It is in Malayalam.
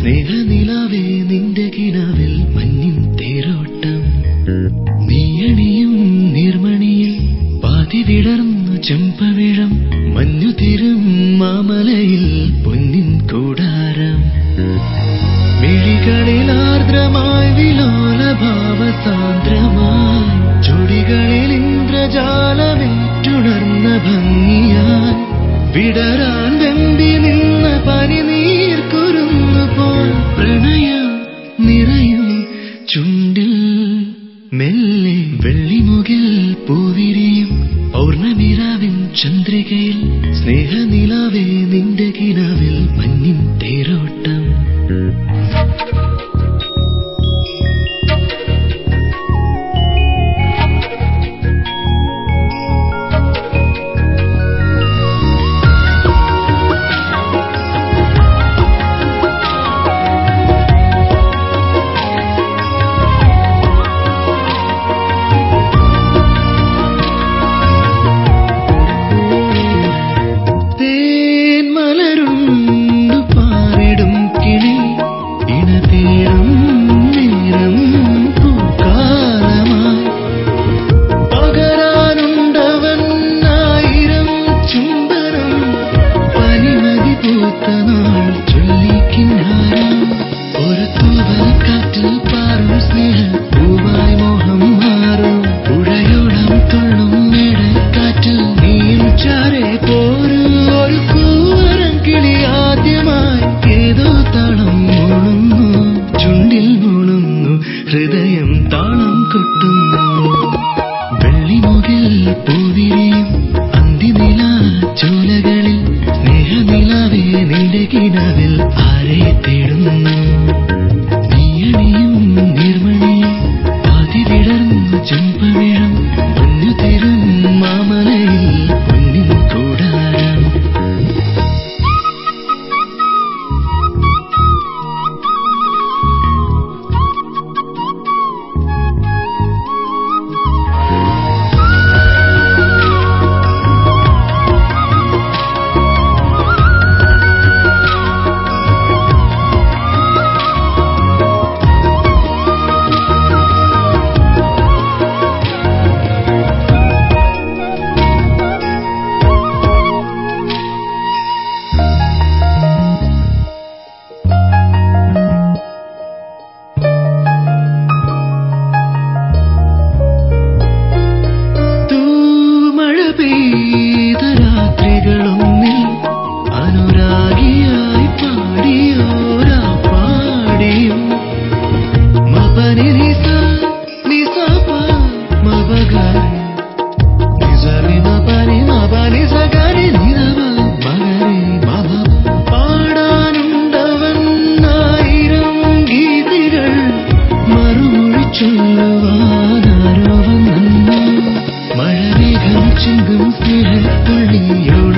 സ്നേഹനിലാവേ നിന്റെ കിനാവിൽ മഞ്ഞിൻ തേരോട്ടം നീയണിയും നീർമണിയിൽ പാതി വിടർന്നു ചെമ്പവിഴം മഞ്ഞുതിരും മാമലയിൽ പൊന്നിൻ കൂടാരം മിഴികളിൽ ആർദ്രമായി വിലോല ഭാവസാന്ദ്രമായി ചുടികളിൽ ഇന്ദ്രജാലമേറ്റുണർന്ന ഭംഗിയായി വിടരാൻ വെമ്പി നിന്ന പനിനീർ കുരുന്നു പോൽ പ്രണയം നിറയും ചുണ്ടിൽ മെല്ലെ വെള്ളിമുകിൽ പൂവിരിയും പൗർണമിരാവിൻ ചന്ദ്രികയിൽ സ്നേഹനിലാവേ നിന്റെ കിനാവിൽ മഞ്ഞിൻ തേരോട്ടം തേൻ മലരുണ്ടു പാറിടും കിളി ഇണ തേടും നേരം പൂക്കാലമായി പകരാനുണ്ടവൻ ആയിരം ചുംബനം പനിമതി പൂത്ത നാൾ ചൊല്ലിക്കിന്നാരം ഒരു തൂവൽ കാറ്റിൽ പാറും സ്നേഹ പൂവായി മോഹം മാറും പുഴയോളം തുള്ളും മേടക്കാറ്റിൽ നീയും ചാരെ പോരും ഒരു കൂവരം കിളി ആദ്യമായി ഏതോ താളം മൂളുന്നു ചുണ്ടിൽ മൂളുന്നു ഹൃദയം താളം കൊട്ടുന്നു വെള്ളിമുകിൽ പൂവിരിയും അന്തിനില ചോലകളിൽ സ്നേഹനിലാവേ നിന്റെ കിനാവിൽ ആരെ തേടുന്നു നീയണിയും നീർമണിയും പാതി വിടർന്നു ചെമ്പവിഴം മഞ്ഞു തരും മാമലയിൽ പൊന്നിൻ കൂടാരം തൂമഴ പെയ്ത രാത്രികളൊന്നിൽ അനുരാഗിയായി പാടിയോരാ പാടിയും മപനി നിസ നിസ പ മപഗാരി നിസ നിമ പനി മപനി സഗരി നിരവ മകരി മപ പാടാനുണ്ടവൻ ആയിരം ഗീതികൾ മറുമൊഴി ചൊല്ലുവാനാരോ വന്നു മഴമേഘം ചിന്തും സ്നേഹത്തുള്ളിയോട്